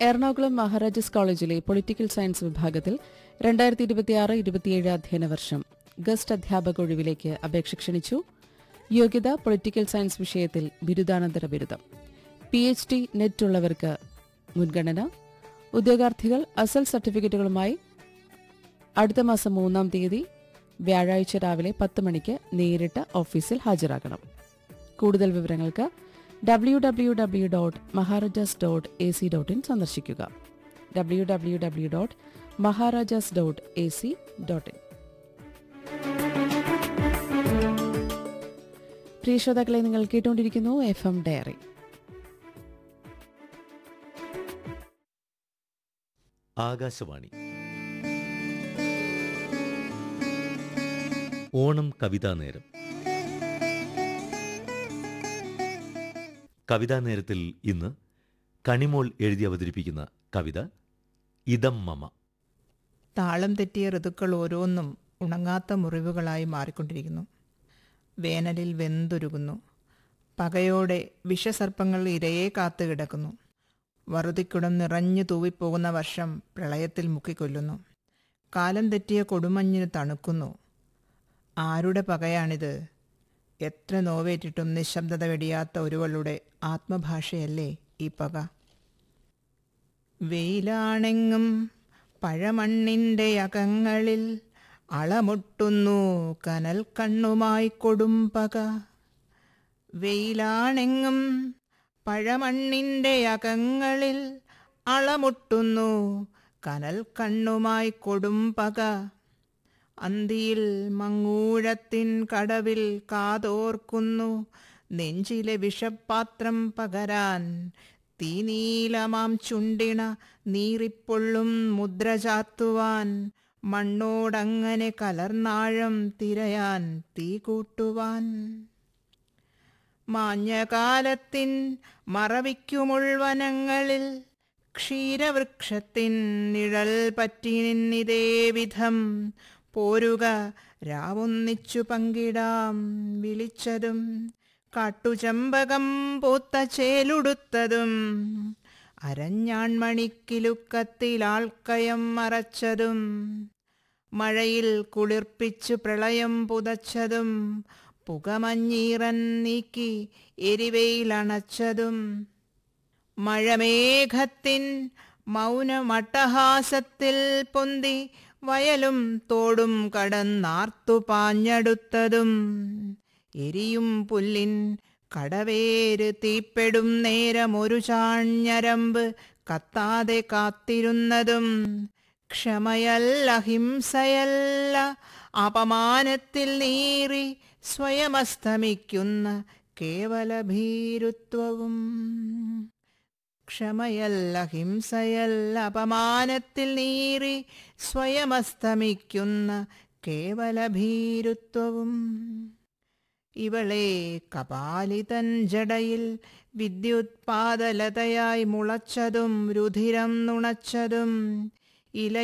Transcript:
എറണാകുളം മഹാരാജാസ് കോളേജിലെ political science വിഭാഗത്തിൽ രണ്ടായിരത്തി ഇരുപത്തിയാറ് ഇരുപത്തിയേഴ് അധ്യയന വർഷം ഗസ്റ്റ് അധ്യാപക ഒഴിവിലേക്ക് അപേക്ഷ ക്ഷണിച്ചു യോഗ്യത പൊളിറ്റിക്കൽ സയൻസ് വിഷയത്തിൽ ബിരുദാനന്തര ബിരുദം പി എച്ച് ഡി നെറ്റ് ഉള്ളവർക്ക് മുൻഗണന ഉദ്യോഗാർത്ഥികൾ അസൽ സർട്ടിഫിക്കറ്റുകളുമായി അടുത്ത മാസം മൂന്നാം തീയതി വ്യാഴാഴ്ച രാവിലെ പത്ത് മണിക്ക് നേരിട്ട് ഓഫീസിൽ ഹാജരാകണം കൂടുതൽ വിവരങ്ങൾക്ക് W W W dot Maharajas dot A C dot in സന്ദർശിക്കുക W W W dot Maharajas dot A C dot in പ്രിയ ശ്രോതാക്കളെ നിങ്ങൾ കേട്ടുകൊണ്ടിരിക്കുന്നു F M diary Akashvani Onam കവിതാ നേരം കവിതാ നേരത്തിൽ ഇന്ന് കണിമോൾ എഴുതി അവതരിപ്പിക്കുന്ന കവിത ഇതം മമ താളം തെറ്റിയ ഋതുക്കൾ ഓരോന്നും ഉണങ്ങാത്ത മുറിവുകളായി മാറിക്കൊണ്ടിരിക്കുന്നു വേനലിൽ വെന്തുരുകുന്നു പകയോടെ വിഷസർപ്പങ്ങൾ ഇരയെ കാത്തു കിടക്കുന്നു വറുതിക്കുടം നിറഞ്ഞു തൂവിപ്പോകുന്ന വർഷം പ്രളയത്തിൽ മുക്കിക്കൊല്ലുന്നു കാലം തെറ്റിയ കൊടുമഞ്ഞിന് തണുക്കുന്നു ആരുടെ പകയാണിത് എത്ര നോവേറ്റിട്ടും നിശബ്ദത വെടിയാത്ത ഒരുവളുടെ ആത്മഭാഷയല്ലേ ഈ പക വെയിലാണെങ്ങും പഴമണ്ണിൻ്റെ അകങ്ങളിൽ അളമുട്ടുന്നു കനൽ കണ്ണുമായി കൊടുമ്പക വെയിലാണെങ്ങും പഴമണ്ണിൻ്റെ അകങ്ങളിൽ അളമുട്ടുന്നു കനൽ കണ്ണുമായി കൊടുമ്പക അന്തിയിൽ മങ്ങൂഴത്തിൻ കടവിൽ കാതോർക്കുന്നു നെഞ്ചിലെ വിഷപാത്രം പകരാൻ തീനീലമാം ചുണ്ടിണ നീറിപ്പൊള്ളും മുദ്ര ചാത്തുവാൻ മണ്ണോടങ്ങനെ കലർന്നാഴം തിരയാൻ തീ കൂട്ടുവാൻ മാഞ്ഞകാലത്തിൻ മറവിക്കുമുൾവനങ്ങളിൽ ക്ഷീരവൃക്ഷത്തിൻ നിഴൽ പറ്റി നിന്നിതേ വിധം പോരുക രാവൊന്നിച്ചു പങ്കിടാം വിളിച്ചതും കാട്ടുചമ്പകം പൂത്ത ചേലുടുത്തതും അരഞ്ഞാൺമണിക്കിലുക്കത്തിൽ ആൾക്കയം മറച്ചതും മഴയിൽ കുളിർപ്പിച്ചു പ്രളയം പുതച്ചതും പുകമഞ്ഞീറൻ നീക്കി എരിവയിലണച്ചതും മഴമേഘത്തിൻ മൗനമട്ടഹാസത്തിൽ പൊന്തി വയലും തോടും കടന്നാർത്തു പാഞ്ഞടുത്തതും എരിയും പുല്ലിൻ കടവേര് തീപ്പെടും നേരമൊരു ചാഞ്ഞരമ്പ് കത്താതെ കാത്തിരുന്നതും ക്ഷമയല്ല ഹിംസയല്ല അപമാനത്തിൽ നീറി സ്വയമസ്തമിക്കുന്ന കേവല ഭീരുത്വവും ക്ഷമയല്ല ഹിംസയല്ല അപമാനത്തിൽ നീറി സ്വയമസ്തമിക്കുന്ന കേവല ഭീരുത്വവും ഇവളെ കപാലിതൻ ജടയിൽ വിദ്യുത്പാദലതയായി മുളച്ചതും രുധിരം നുണച്ചതും ഇല